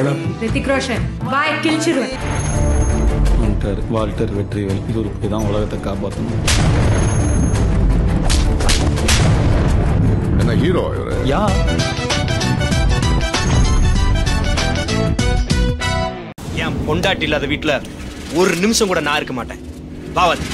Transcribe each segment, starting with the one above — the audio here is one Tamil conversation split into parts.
மேடம் ரித்திக் ரோஷன் வாய் கிழிச்சிருவேன் வந்துட்டார் வால்டர் வெற்றிவேல் இவர் இப்படி தான் உலகத்தை காப்பாற்றணும் என்ன ஹீரோ இவரு யா என் பொண்டாட்டி இல்லாத வீட்டுல ஒரு நிமிஷம் கூட நான் இருக்க மாட்டேன் பாவத்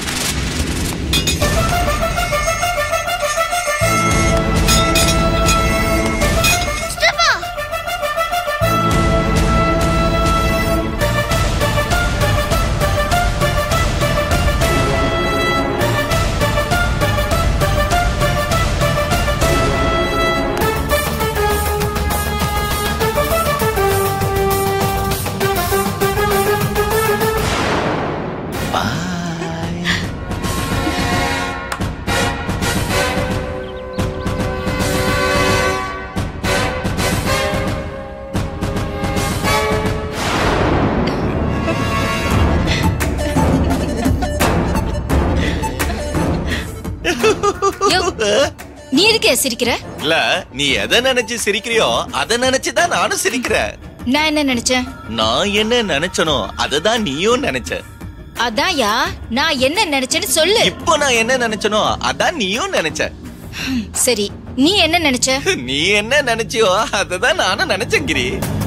யோ, நீ எதுக்கு சிரிக்கிற இல்ல நீ எதை நினைச்சு சிரிக்கிறியோ அதை நினைச்சுதான் நானும் சிரிக்கிறேன் நான் என்ன நினைச்சேன் நான் என்ன நினைச்சனோ அததான் நீயும் நினைச்ச அதான்யா நான் என்ன நினைச்சேன்னு சொல்லு இப்போ நான் என்ன நினைச்சனோ அதான் நீயும் நினைச்ச சரி நீ என்ன நினைச்ச நீ என்ன நினைச்சியோ அததான் நானும் நினைச்சேன் கிரி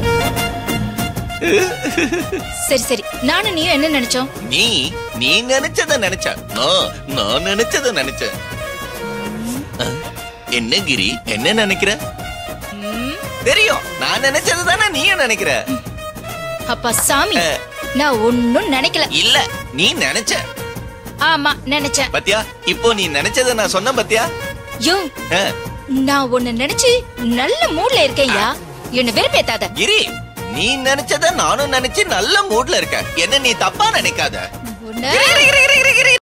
சரி சரி நானும் நீயும் என்ன நினைச்சோம் நீ நீ நினைச்சத நினைச்ச நான் நான் நினைச்சத நினைச்சேன் அஹ், என்ன கிரி என்ன நினைக்கிற தெரியும் நான் நினைச்சது தானே நீயும் நினைக்கிற அப்பா சாமி அஹ். நான் ஒன்னும் நினைக்கல இல்ல நீ நினைச்ச ஆமா நினைச்சேன் பத்தியா இப்போ நீ நினைச்சத நான் சொன்ன பத்தியா யோ அஹ், நான் ஒன்னு நினைச்சு நல்ல மூட்ல இருக்கேன்யா என்ன வெறுப்பேத்தாத கிரி நீ நினைச்சத நானும் நினைச்சு நல்ல மூட்ல இருக்க என்ன நீ தப்பா நினைக்காத உன்னை- கிரி, கிரி, கிரி, கிரி, கிரி.